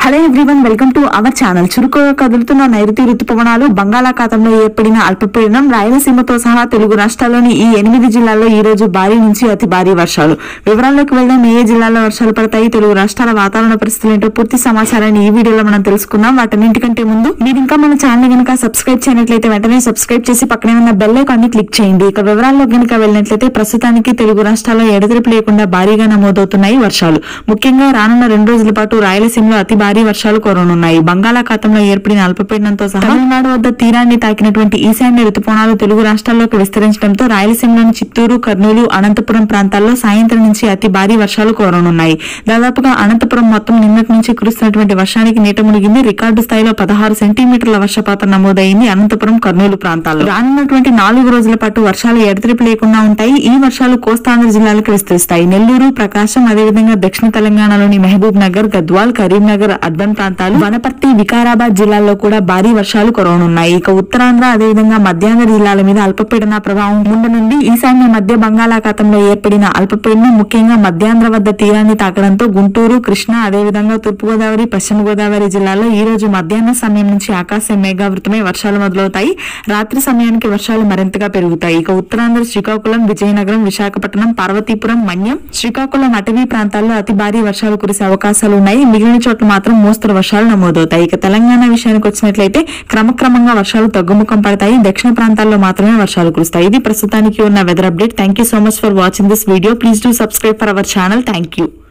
hello everyone welcome to our channel చురుకుగా కదులుతున్న నైరుతి రుతుపవనాలు బంగాళాఖాతంలో ఏర్పడిన అల్పపీడనం రాయలసీమతో సహా తెలుగు రాష్ట్రాల్లోని ఈ ఎనిమిది జిల్లాల్లో ఈ రోజు భారీ నుంచి అతి భారీ వర్షాలు వివరాల్లోకి వెళ్దాం ఏ జిల్లాల్లో వర్షాలు పడతాయి తెలుగు రాష్ట్రాల వాతావరణ పరిస్థితులు ఏంటో పూర్తి సమాచారాన్ని ఈ వీడియోలో మనం తెలుసుకుందాం వాటన్నింటికంటే ముందు మీరు ఇంకా మన ఛానల్ గనుక సబ్స్క్రైబ్ చేయనట్లయితే వెంటనే సబ్స్క్రైబ్ చేసి పక్కనే ఉన్న బెల్ ఐకాన్ని క్లిక్ చేయండి ఇక వివరాల్లో గనుక వెళ్ళినట్లయితే ప్రస్తుతానికి తెలుగు రాష్ట్రాల్లో ఎడతెరిపి లేకుండా భారీగా నమోదవుతున్నాయి వర్షాలు ముఖ్యంగా రానున్న రెండు రోజుల పాటు రాయలసీమలో అతి భారీ వర్షాలు కురవనున్నాయి బంగాళాఖాతంలో ఏర్పడిన అల్పపీడనంతో సహా తమిళనాడు వద్ద తీరాన్ని తాకినటువంటి ఈశాన్య రుతుపవనాలు తెలుగు రాష్ట్రాల్లోకి విస్తరించడంతో రాయలసీమలోని చిత్తూరు కర్నూలు అనంతపురం ప్రాంతాల్లో సాయంత్రం నుంచి అతి భారీ వర్షాలు కురవనున్నాయి దాదాపుగా అనంతపురం మొత్తం నిన్నటి నుంచి కురుస్తున్నటువంటి వర్షానికి నీట మునిగింది రికార్డు స్థాయిలో పదహారు సెంటీమీటర్ల వర్షపాతం నమోదైంది అనంతపురం కర్నూలు ప్రాంతాల్లో రానున్నటువంటి నాలుగు రోజుల పాటు వర్షాలు ఎడతెరిపి లేకుండా ఉంటాయి ఈ వర్షాలు కోస్తాంధ్ర జిల్లాలకు విస్తరిస్తాయి నెల్లూరు ప్రకాశం అదేవిధంగా దక్షిణ తెలంగాణలోని మహబూబ్ నగర్ గద్వాల్ కరీంనగర్ అర్బన్ ప్రాంతాలు వనపర్తి వికారాబాద్ జిల్లాల్లో కూడా భారీ వర్షాలు కురవనున్నాయి ఇక ఉత్తరాంధ్ర అదేవిధంగా మధ్యాంధ్ర జిల్లాల మీద అల్పపీడన ప్రభావం ముందు నుండి ఈశాన్య మధ్య బంగాళాఖాతంలో ఏర్పడిన అల్పపీడనం ముఖ్యంగా మధ్యాంధ్ర వద్ద తీరాన్ని తాకడంతో గుంటూరు కృష్ణా అదేవిధంగా తూర్పుగోదావరి పశ్చిమ గోదావరి జిల్లాలో ఈ రోజు మధ్యాహ్న సమయం నుంచి ఆకాశం మేఘావృతమై వర్షాలు మొదలవుతాయి రాత్రి సమయానికి వర్షాలు మరింతగా పెరుగుతాయి ఇక ఉత్తరాంధ్ర శ్రీకాకుళం విజయనగరం విశాఖపట్నం పార్వతీపురం మన్యం శ్రీకాకుళం అటవీ ప్రాంతాల్లో అతి భారీ వర్షాలు కురిసే అవకాశాలు ఉన్నాయి మిగిలిన చోట్ల మాత్రం మోస్తరు వర్షాలు నమోదవుతాయి ఇక తెలంగాణ విషయానికి వచ్చినట్లయితే క్రమక్రమంగా వర్షాలు తగ్గుముఖం పడతాయి దక్షిణ ప్రాంతాల్లో మాత్రమే వర్షాలు కురుస్తాయి ఇది ప్రస్తుతానికి ఉన్న weather update thank you so much for watching this video please do subscribe for our channel thank you